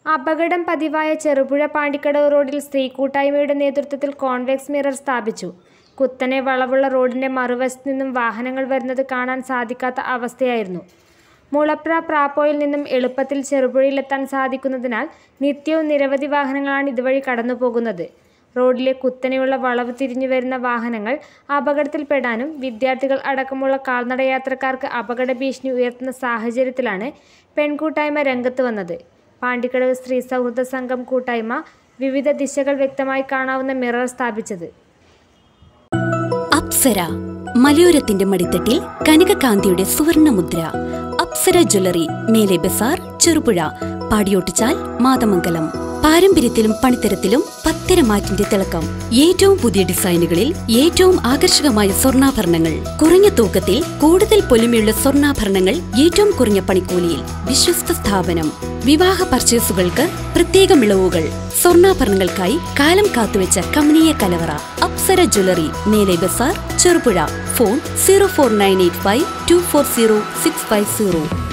അപകടം പതിവായ ചെറുപുഴ പാണ്ടിക്കടവ് റോഡിൽ സ്ത്രീകൂട്ടായ്മയുടെ നേതൃത്വത്തിൽ കോൺവെക്സ് മിറർ സ്ഥാപിച്ചു കുത്തനെ വളവുള്ള റോഡിന്റെ മറുവശത്തു നിന്നും വാഹനങ്ങൾ വരുന്നത് കാണാൻ സാധിക്കാത്ത അവസ്ഥയായിരുന്നു മുളപ്ര പ്രാപ്പോയിൽ നിന്നും എളുപ്പത്തിൽ ചെറുപുഴയിലെത്താൻ സാധിക്കുന്നതിനാൽ നിത്യവും നിരവധി വാഹനങ്ങളാണ് ഇതുവഴി കടന്നുപോകുന്നത് റോഡിലെ കുത്തനെയുള്ള വളവ് തിരിഞ്ഞു വരുന്ന വാഹനങ്ങൾ അപകടത്തിൽപ്പെടാനും വിദ്യാർത്ഥികൾ അടക്കമുള്ള കാൽനടയാത്രക്കാർക്ക് അപകട ഭീഷണി ഉയർത്തുന്ന സാഹചര്യത്തിലാണ് പെൺകൂട്ടായ്മ രംഗത്ത് വന്നത് പാണ്ടിക്കടവ് സ്ത്രീ സൗഹൃദ സംഘം കൂട്ടായ്മ വിവിധ ദിശകൾ വ്യക്തമായി കാണാവുന്ന മിറർ സ്ഥാപിച്ചത് അപ്സര മലയോരത്തിന്റെ മടിത്തട്ടിൽ കനകകാന്തിയുടെ സുവർണമുദ്ര അപ്സര ജ്വല്ലറി മേലെ ബസാർ ചെറുപുഴ പാടിയോട്ടിച്ചാൽ മാതമംഗലം പാരമ്പര്യത്തിലും പണിത്തരത്തിലും പത്തരമാറ്റിന്റെ തിളക്കം ഏറ്റവും പുതിയ ഡിസൈനുകളിൽ ഏറ്റവും ആകർഷകമായ സ്വർണ്ണാഭരണങ്ങൾ കുറഞ്ഞ തൂക്കത്തിൽ കൂടുതൽ പൊലിമയുള്ള സ്വർണ്ണാഭരണങ്ങൾ ഏറ്റവും കുറഞ്ഞ പണിക്കൂലിയിൽ വിശ്വസ്ത സ്ഥാപനം വിവാഹ പർച്ചേസുകൾക്ക് പ്രത്യേക ഇളവുകൾ സ്വർണ്ണാഭരണങ്ങൾക്കായി കാലം കാത്തുവെച്ച കമനീയ കലവറ അപ്സര ജ്വല്ലറി മേലെ ബസാർ Cherupuzha phone zero four nine eight five two four zero six five zero